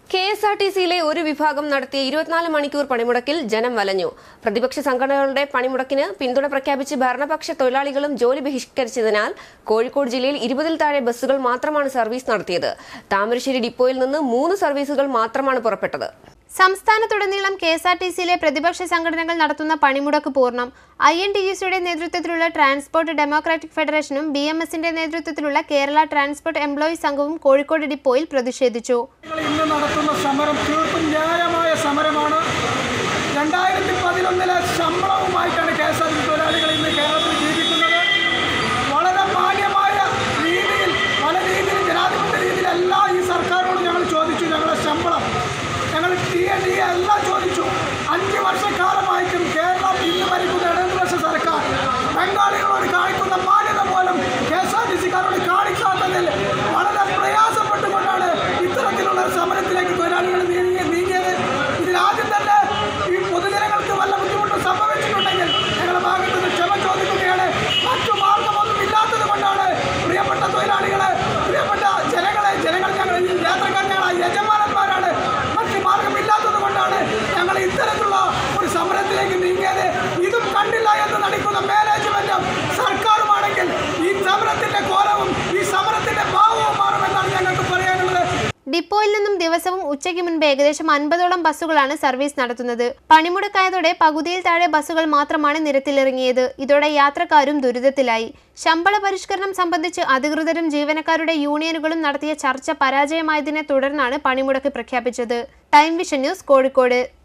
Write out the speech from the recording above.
K S R T സിയിലെ ഒരു വിഭാഗം നടത്തിയ ഇരുപത്തിനാല് മണിക്കൂർ പണിമുടക്കിൽ ജനം വലഞ്ഞു പ്രതിപക്ഷ സംഘടനകളുടെ പണിമുടക്കിന് പിന്തുണ പ്രഖ്യാപിച്ച് ഭരണപക്ഷ തൊഴിലാളികളും ജോലി ബഹിഷ്കരിച്ചതിനാൽ കോഴിക്കോട് ജില്ലയിൽ ഇരുപതിൽ താഴെ ബസ്സുകൾ മാത്രമാണ് സർവീസ് നടത്തിയത് താമരശ്ശേരി ഡിപ്പോയിൽ നിന്ന് മൂന്ന് സർവീസുകൾ മാത്രമാണ് പുറപ്പെട്ടത് സംസ്ഥാനത്തുടനീളം കെ എസ് ആർ ടി സിയിലെ പ്രതിപക്ഷ സംഘടനകൾ നടത്തുന്ന പണിമുടക്ക് പൂർണ്ണം ഐ എൻ ടി യു സിയുടെ നേതൃത്വത്തിലുള്ള ട്രാൻസ്പോർട്ട് ഡെമോക്രാറ്റിക് ഫെഡറേഷനും ബി എം എസിന്റെ നേതൃത്വത്തിലുള്ള കേരള ട്രാൻസ്പോർട്ട് എംപ്ലോയീസ് സംഘവും കോഴിക്കോട് ഡിപ്പോയിൽ പ്രതിഷേധിച്ചു ഞങ്ങൾ ഇന്ന് നടത്തുന്ന സമരം തീർത്തും ന്യായമായ സമരമാണ് രണ്ടായിരത്തി പതിനൊന്നിലെ ശമ്പളവുമായിട്ടാണ് കെ എസ് ആർ ടി തൊഴിലാളികൾ ഇന്ന് കേരളത്തിൽ ജീവിക്കുന്നത് വളരെ മാന്യമായ രീതിയിൽ പല രീതിയിൽ ജനാധിപത്യ രീതിയിലെല്ലാം ഈ സർക്കാരോട് ഞങ്ങൾ ചോദിച്ചു ഞങ്ങളുടെ ശമ്പളം ഞങ്ങൾ ടി എ ഡി എ എല്ലാം ചോദിച്ചു അഞ്ച് വർഷക്കാലമായിട്ടും കേരളം ഇന്ന് ഭരിക്കുന്ന ഇടതുപക്ഷ സർക്കാർ ബംഗാളികളോട് കാണിക്കുന്ന മാന്യത പോലും കെ എസ് ആർ ടി സിക്കാരോട് കാണിക്കാത്തതിൽ വളരെ പ്രയാസപ്പെട്ടുകൊണ്ടാണ് ഇത്തരത്തിലുള്ള ഒരു സമരത്തിലേക്ക് തൊഴിലാളികൾ നീങ്ങി നീങ്ങിയത് ഇതിൽ ആദ്യം തന്നെ ഈ പൊതുജനങ്ങൾക്ക് വല്ല ബുദ്ധിമുട്ടും സംഭവിച്ചിട്ടുണ്ടെങ്കിൽ ഞങ്ങളുടെ ഭാഗത്ത് നിന്ന് ക്ഷമ ചോദിക്കുകയാണ് മറ്റു മാർഗമൊന്നും ഇല്ലാത്തത് കൊണ്ടാണ് പ്രിയപ്പെട്ട തൊഴിലാളികളെ പ്രിയപ്പെട്ട ജനങ്ങളെ ജനങ്ങൾ ഞങ്ങൾ ഈ യാത്രക്കാർ ഞങ്ങൾ യജമാനന്മാരാണ് മറ്റു മാർഗമില്ലാത്തത് കൊണ്ടാണ് ഞങ്ങൾ ഇത്തരത്തിലുള്ള ഒരു സമരത്തിലേക്ക് നീങ്ങിയത് ഇതും കണ്ടില്ല എന്ന് നടിക്കുന്ന മാനേജ്മെന്റും സർക്കാരുമാണെങ്കിൽ ഈ സമരത്തിന്റെ കോലവും ഈ സമരത്തിന്റെ ഭാവവും മാറുമെന്നാണ് ഞങ്ങൾക്ക് പറയാനുള്ളത് ഡിപ്പോയിൽ നിന്നും ദിവസവും ഉച്ചയ്ക്ക് മുൻപ് ഏകദേശം അൻപതോളം ബസ്സുകളാണ് സർവീസ് നടത്തുന്നത് പണിമുടക്കായതോടെ പകുതിയിൽ താഴെ ബസ്സുകൾ മാത്രമാണ് നിരത്തിലിറങ്ങിയത് ഇതോടെ യാത്രക്കാരും ദുരിതത്തിലായി ശമ്പള പരിഷ്കരണം സംബന്ധിച്ച് അധികൃതരും ജീവനക്കാരുടെ യൂണിയനുകളും നടത്തിയ ചർച്ച പരാജയമായതിനെ തുടർന്നാണ് പണിമുടക്ക് പ്രഖ്യാപിച്ചത് ടൈം വിഷൻ ന്യൂസ് കോഴിക്കോട്